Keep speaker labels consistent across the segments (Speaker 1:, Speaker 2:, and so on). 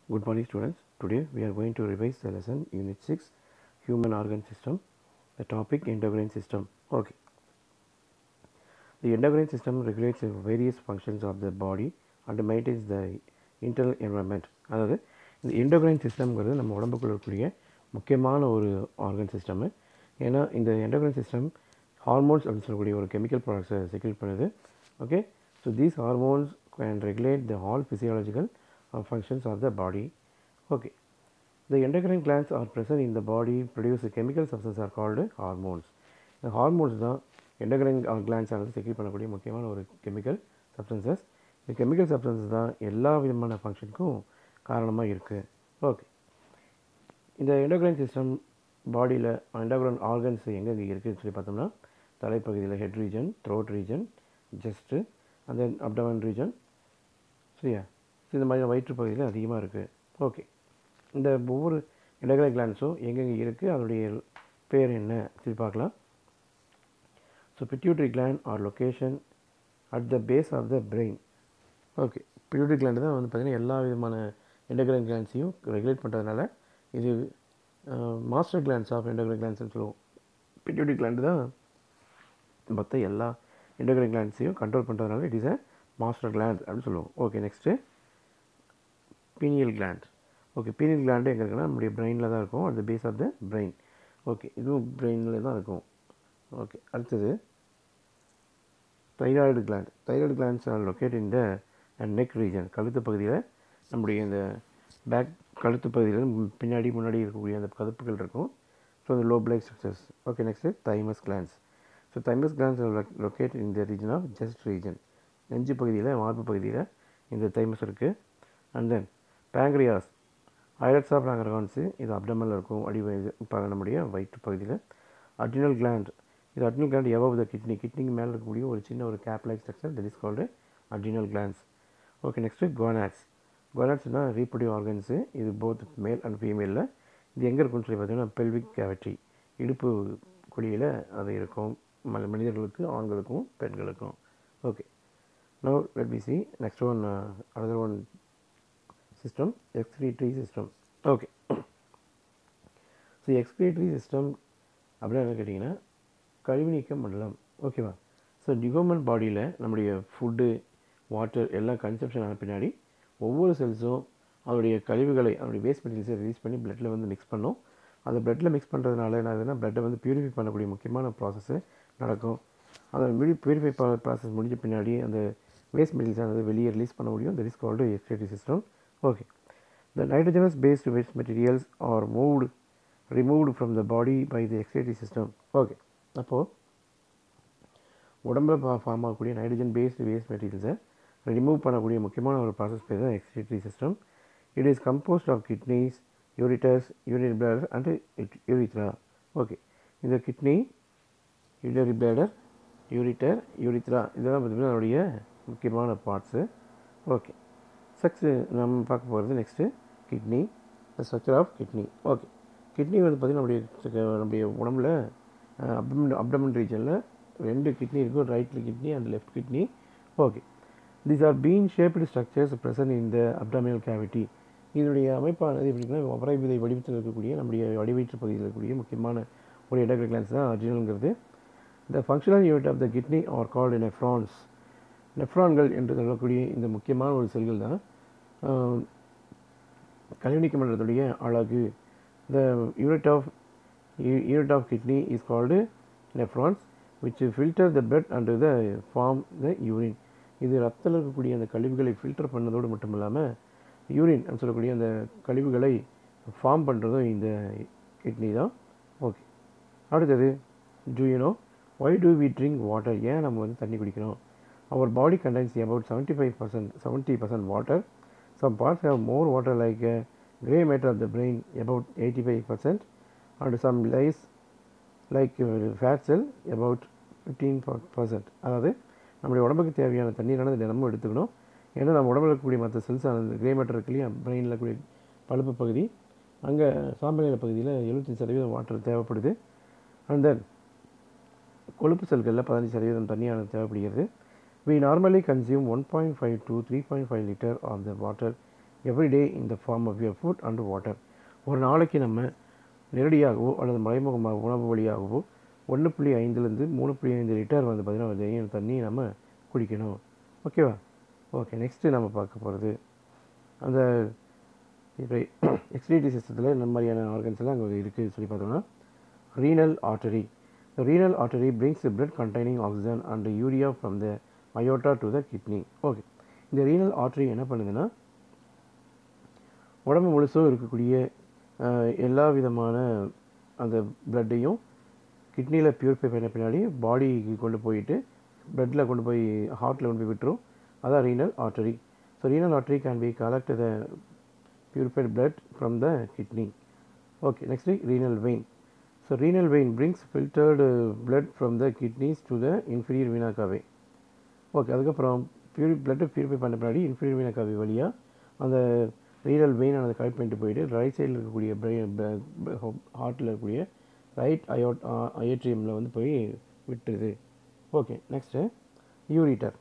Speaker 1: Good morning students. Today we are going to revise the lesson unit 6 human organ system the topic endocrine system. Okay. The endocrine system regulates the various functions of the body and maintains the internal environment. அதாவது இந்த endocrine சிஸ்டம்ங்கிறது நம்ம உடம்புக்குள்ள இருக்கக்கூடிய முக்கியமான ஒரு organ system ஏன்னா இந்த endocrine system hormones அப்படின்னு சொல்லக்கூடிய ஒரு கெமிக்கல் ப்ராடக்ட்ஸை செக்யூட் பண்ணுது okay so these hormones can regulate the all physiological uh, functions of the body okay the endocrine glands are present in the body produce chemical substances are called hormones இந்த hormones தான் endocrine glands ஆனது secrete பண்ணக்கூடிய முக்கியமான ஒரு chemical substances இந்த chemical substances தான் எல்லா விதமான ஃபங்க்ஷனுக்கும் காரணமாக இருக்குது ஓகே இந்த எண்டோக்ரைன் சிஸ்டம் பாடியில் எண்டோக்ரைன் ஆர்கன்ஸ் எங்கெங்கே இருக்குதுன்னு சொல்லி பார்த்தோம்னா தலைப்பகுதியில் head region throat region just and then abdomen region சரியா ஸோ இந்த மாதிரி வயிற்று பகுதியில் அதிகமாக இருக்குது ஓகே இந்த ஒவ்வொரு இடகலை கிளான்ஸும் எங்கெங்கே இருக்குது அதனுடைய பேர் என்ன சொல்லி பார்க்கலாம் so pituitary gland are location at the base of the brain okay pituitary gland தான் வந்து பார்த்திங்கன்னா எல்லா விதமான எண்டோக்ரைன் கிளான்ஸையும் ரெகுலேட் பண்ணுறதுனால இது மாஸ்டர் கிளான்ஸ் ஆஃப் எண்டோக்ரைன் கிளான்ஸ்னு சொல்லுவோம் பிட்யூட்ரி கிளாண்ட் தான் மொத்த எல்லா எண்டோக்ரைன் கிளான்ஸையும் கண்ட்ரோல் பண்ணுறதுனால it is a master gland அப்படின்னு சொல்லுவோம் okay next pineal gland okay pineal gland எங்கே இருக்குன்னா நம்முடைய பிரெயினில் தான் இருக்கும் at the base of the brain okay இதுவும் பிரெயினில் தான் இருக்கும் ஓகே அடுத்தது thyroid gland thyroid glands are locate in the neck region கழுத்து பகுதியில் நம்முடைய இந்த பேக் கழுத்து பகுதியில் பின்னாடி முன்னாடி இருக்கக்கூடிய அந்த கதுப்புகள் இருக்கும் ஸோ இந்த low blood structures okay next thymus glands so thymus glands locate in the region of just region நெஞ்சு பகுதியில் மார்பு பகுதியில் இந்த தைமஸ் இருக்குது and then pancreas islets of organs இது அப்டமனில் இருக்கும் அடி வயது இப்போ நம்முடைய வயிற்று பகுதியில் அட்ரினல் கிளாண்ட் இது அட்ரினல் கிளாண்ட் எவ் த கிட்னி கிட்னிக்கு மேலே இருக்கக்கூடிய ஒரு சின்ன ஒரு caplike structure that is called adrenal glands okay next gonads கோனாட்ஸ்னால் ரீப்ரொடியூ ஆர்கன்ஸு இது போத் மேல் அண்ட் ஃபீமேலில் இது எங்கே இருக்குன்னு சொல்லி பார்த்தீங்கன்னா பெல்விக் கேவிட்டி இடுப்பு குழியில் அது இருக்கும் ம- மனிதர்களுக்கு ஆண்களுக்கும் பெண்களுக்கும் okay Now let me see next one uh, another one system excretory system okay so excretory system அப்படின்னா என்ன கேட்டிங்கன்னா கழிவுநீக்க மண்டலம் ஓகேவா ஸோ ஹியூமன் பாடியில் நம்முடைய ஃபுட்டு வாட்டர் எல்லாம் கன்சப்ஷன் ஆன பின்னாடி ஒவ்வொரு செல்ஸும் அதனுடைய கழிவுகளை அதனுடைய வேஸ்ட் மெட்டீரியல்ஸை ரிலீஸ் பண்ணி பிளட்டில் வந்து மிக்ஸ் பண்ணும் அந்த பிளட்டில் மிக்ஸ் பண்ணுறதுனால என்ன ஆகுதுன்னா பிளட்டை வந்து பியூரிஃபை பண்ணக்கூடிய முக்கியமான ப்ராசஸ்ஸு நடக்கும் அந்த பியூரிஃபை ப்ராசஸ் முடிஞ்ச பின்னாடி அந்த வேஸ்ட் மெட்டீரியல்ஸ் ஆனது வெளியே ரிலீஸ் பண்ண முடியும் that is called excretory system okay the nitrogenous based waste materials are moved removed from the body by the excretory system okay அப்போது உடம்புல ஃபார்ம் ஆகக்கூடிய நைட்ரஜன் பேஸ்டு வேஸ்ட் மெட்டீரியல்ஸை ரிமூவ் பண்ணக்கூடிய முக்கியமான ஒரு ப்ராசஸ் பேர் தான் excretory system it is composed of kidneys ureters urine bladder and urethra okay இந்த kidney urinary bladder ureter urethra இதெல்லாம் பார்த்திங்கன்னா அதனுடைய முக்கியமான பார்ட்ஸு ஓகே செக்ஸ் நம்ம பார்க்க போகிறது next kidney structure of kidney okay kidney வந்து பார்த்திங்கன்னா நம்முடைய ச- நம்முடைய உடம்புல அப்டமன் அப்டமன் ரீஜனில் ரெண்டு கிட்னி இருக்கும் ரைட்டில் kidney and left kidney okay these are bean shaped structures present in the abdominal cavity இதனுடைய அமைப்பானது எப்படின்னா ஒபராய்விதை வடிவத்தில் இருக்கக்கூடிய நம்முடைய வடிவயிற்று பகுதியில் இருக்கக்கூடிய முக்கியமான ஒரு இடங்கள் கிளான்ஸ் தான் அர்ஜினல்ங்கிறது the functional unit of the kidney are called nephrons நெஃப்ரான்கள் என்று சொல்லக்கூடிய இந்த முக்கியமான ஒரு செல்கள் தான் ஆஹ், கழிவுநீக்க மண்டலத்துடைய அழகு the unit of unit of kidney is called nephrons which filter the blood and the form the urine இது ரத்தத்தில் இருக்கக்கூடிய அந்த கழிவுகளை ஃபில்டர் பண்ணதோடு மட்டும் இல்லாமல் யூரின் அப்படின்னு சொல்லக்கூடிய அந்த கழிவுகளை ஃபார்ம் பண்ணுறதும் இந்த கிட்னி தான் ஓகே அடுத்தது do you know why do we drink water ஏன் நம்ம வந்து தண்ணி குடிக்கிறோம் our body contains about 75 percent 70 percent water some parts have more water like uh, gray matter of the brain about 85 percent and some lies like fat cell about fifteen percent அதாவது நம்முடைய உடம்புக்கு தேவையான தண்ணீரானது தினமும் எடுத்துக்கணும் ஏன்னா நம்ம உடம்புல இருக்கக்கூடிய மற்ற செல்ஸ் ஆனது கிரே மேட்டர் இருக்கு இல்லையா பிரெயினில் இருக்கக்கூடிய பழுப்பு பகுதி அங்கே சாம்பலின பகுதியில் எழுபத்தஞ்சு சதவீதம் வாட்டர் தேவைப்படுது அண்ட் தென் கொழுப்பு செல்களில் பதினஞ்சு சதவீதம் தண்ணியானது தேவைப்படுகிறது we normally consume 1.5 to 3.5 liter of the water everyday in the form of your food and water ஒரு நாளைக்கு நம்ம நேரடியாகவோ அல்லது மறைமுகமாக உணவு வழியாகவோ ஒன்று புள்ளி ஐந்துலேருந்து மூணு புள்ளி ஐந்து லிட்டர் வந்து பார்த்திங்கன்னா தண்ணி நம்ம குடிக்கணும் ஓகேவா ஓகே நெக்ஸ்ட்டு நம்ம பார்க்க போகிறது அந்த இப்போ எக்ஸ்டிடி சிஸ்டத்தில் இந்த மாதிரியான ஆர்கன்ஸ் எல்லாம் அங்கே இருக்குது சொல்லி பார்த்தோம்னா renal artery The renal artery brings the blood containing oxygen and urea from the aorta to the kidney. Okay இந்த ரீனல் ஆர்டரி என்ன பண்ணுதுன்னா உடம்பு முழுசும் இருக்கக்கூடிய அஹ், எல்லா விதமான அந்த பிளட்டையும் கிட்னியில் பியூரிஃபை பண்ண பின்னாடி பாடிக்கு கொண்டு போயிட்டு பிளட்டில் கொண்டு போய் ஹார்ட்டில் கொண்டு போய் விட்டுரும் அதான் renal artery so renal artery can be collect the purified blood from the kidney. Okay, next is renal vein. So renal vein brings filtered uh, blood from the kidneys to the inferior vena cava. Okay அதுக்கப்புறம் பியூரி பிளட்டை purify பண்ண பின்னாடி inferior வீனா கவி வழியாக அந்த renal vein ஆனது collect பண்ணிட்டு போயிட்டு ரைட் சைடில் இருக்கக்கூடிய ஹார்ட்டில் இருக்கக்கூடிய ரைட் அயோட் அயோட்ரியமில் வந்து போய் விட்டுருது okay next ureter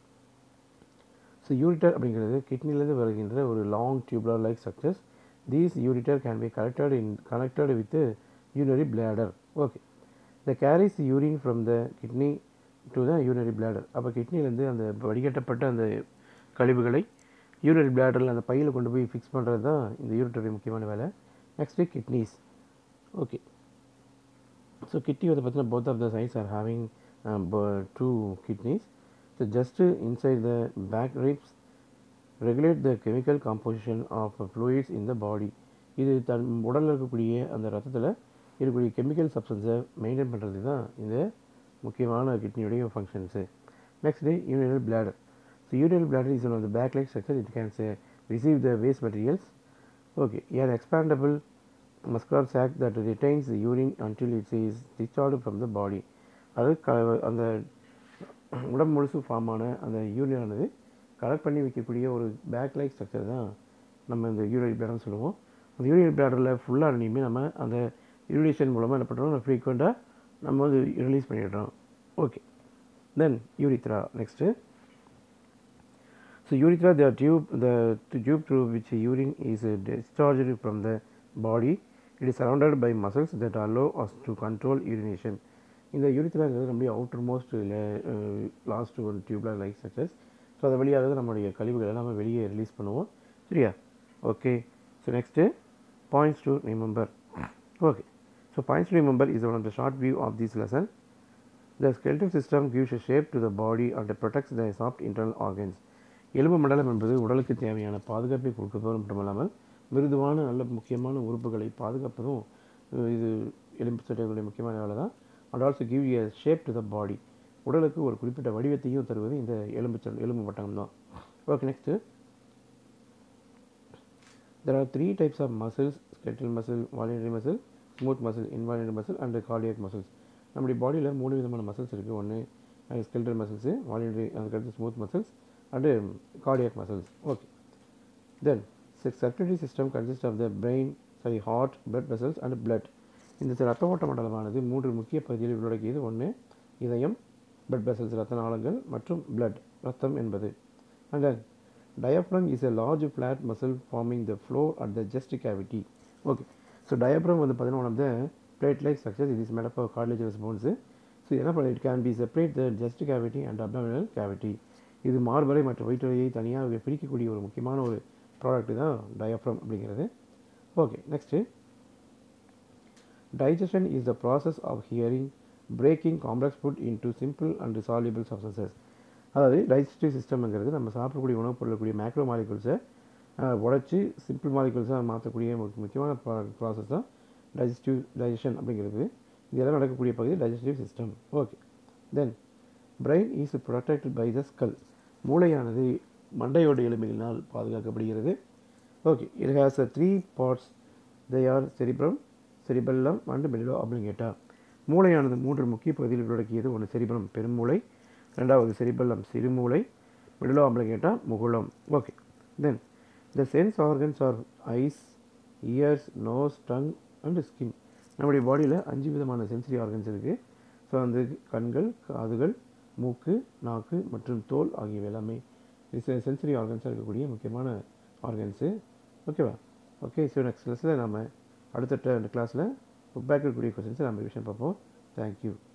Speaker 1: so ureter அப்படிங்கிறது கிட்னிலேருந்து வருகின்ற ஒரு long tubular like structures these ureter can be connected in connected with urinary bladder okay the carries urine from the kidney to the urinary bladder அப்போ கிட்னிலேருந்து அந்த வடிகட்டப்பட்ட அந்த கழிவுகளை யூனரி பிளாடரில் அந்த பையில் கொண்டு போய் ஃபிக்ஸ் பண்ணுறது தான் இந்த யூரிட்டரி முக்கியமான வேலை next kidneys okay so kidney வந்து பார்த்தீங்கன்னா both of the sides are having two kidneys so just inside the back ribs regulate the chemical composition of fluids in the body இது தன் உடலில் இருக்கக்கூடிய அந்த ரத்தத்தில் இருக்கக்கூடிய கெமிக்கல் சப்ஸ்டன்ஸை மெயின்டைன் பண்ணுறது தான் இந்த முக்கியமான கிட்னியுடைய ஃபங்க்ஷன்ஸு next the urinary bladder so urinary bladder is one of the back-like structure it can say receive the waste materials okay an expandable muscular sac that retains the urine until it is discharged from the body அது க அந்த உடம்பு முழுசு form ஆன அந்த urine ஆனது collect பண்ணி வைக்கக்கூடிய ஒரு பேக் லைக் ஸ்ட்ரக்சர் தான் நம்ம இந்த யூரினரி பிளாடர்னு சொல்லுவோம் அந்த யூரினரி பிளாடரில் ஃபுல்லாக இனிமேல் நம்ம அந்த யூரினேஷன் மூலமாக என்ன பண்ணுறோம் ஃப்ரீக்வெண்ட்டாக நம்ம வந்து ரிலீஸ் பண்ணிடுறோம் okay then urethra next So urethra, the tube, the, the tube through which urine is uh, discharged from the body. It is surrounded by muscles that allow us to control urination. இந்த யூரித்ராங்கிறது நம்முடைய outermost last ஒரு tubular like structures so அது வழியாக தான் நம்மளுடைய கழிவுகள் எல்லாம் நம்ம வெளியே ரிலீஸ் பண்ணுவோம் சரியா okay so next points to remember okay so points to remember is one of the short view of this lesson The skeletal system gives a shape to the body and protects the soft internal organs. எலும்பு மண்டலம் என்பது உடலுக்கு தேவையான பாதுகாப்பை கொடுப்பதோடு மட்டுமல்லாமல் மிருதுவான நல்ல முக்கியமான உறுப்புகளை பாதுகாப்பதும் அஹ், இது எலும்பு சட்டைகளுடைய முக்கியமான வேலை தான் and also give a shape to the body உடலுக்கு ஒரு குறிப்பிட்ட வடிவத்தையும் தருவது இந்த எலும்பு சட் எலும்பு வட்டம் தான் okay next There are three types of muscles skeletal muscle, voluntary muscle, smooth muscle, involuntary muscle and cardiac muscles. நம்முடைய பாடியில் மூணு விதமான மசில்ஸ் இருக்குது ஒன்று skeletal muscles, voluntary அதுக்கடுத்து smooth muscles and cardiac muscles. Okay then circulatory system consists of the brain, sorry heart, blood vessels and blood. இந்த ரத்த ஓட்ட மண்டலமானது மூன்று முக்கிய பகுதிகளை உள்ளடக்கியது ஒன்று இதயம் blood vessels ரத்த நாளங்கள் மற்றும் blood ரத்தம் என்பது and then diaphragm is a large flat muscle forming the floor at the chest cavity okay so diaphragm வந்து பார்த்தீங்கன்னா one of the plate like structures it is made up of cartilaginous bones so என்ன பண்ண it can be separate the chest cavity and abdominal cavity இது மார்பறை மற்றும் வயிற்றுவலியை தனியாக பிரிக்கக்கூடிய ஒரு முக்கியமான ஒரு ப்ராடக்ட் தான் diaphragm அப்படிங்கிறது okay next digestion is the process of hearing breaking complex food into simple and soluble substances அதாவது டைஜஸ்டிவ் சிஸ்டம்ங்கிறது நம்ம சாப்பிடக்கூடிய உணவுப் பொருளுக்குரிய மேக்ரோ மாலிகுல்ஸை உடைச்சி சிம்பிள் மாலிகுல்ஸாக மாற்றக்கூடிய ஒரு முக்கியமான ப்ராசஸ் தான் டைஜஸ்டிவ் டைஜஷன் அப்படிங்கிறது இதெல்லாம் நடக்கக்கூடிய பகுதி digestive system okay then brain is protected by the skull மூளையானது மண்டையோட எலும்புகளினால் பாதுகாக்கப்படுகிறது okay it has a three parts they are cerebrum cerebellum and மெலிடோ அப்படிங்கேட்டா மூளையானது மூன்று முக்கிய பகுதியில் உள்ளடக்கியது ஒன்று செரிபலம் பெருமூளை ரெண்டாவது செரிபெல்லம் சிறுமூளை மிடிலோ ஆம்பிளகேட்டா முகுளம் okay then the sense organs are eyes ears nose tongue and skin நம்முடைய பாடியில் அஞ்சு விதமான சென்சரி ஆர்கன்ஸ் இருக்குது ஸோ அந்த கண்கள் காதுகள் மூக்கு நாக்கு மற்றும் தோல் ஆகியவை எல்லாமே சென்சரி ஆர்கன்ஸாக இருக்கக்கூடிய முக்கியமான ஆர்கன்ஸு ஓகேவா ஓகே ஸோ நெக்ஸ்ட் கிளாஸில் நம்ம அடுத்த கிளாஸில் புக் பேக் இருக்கக்கூடிய கொஸ்டின்ஸை நம்ம ரிவிஷன் பார்ப்போம் தேங்க்யூ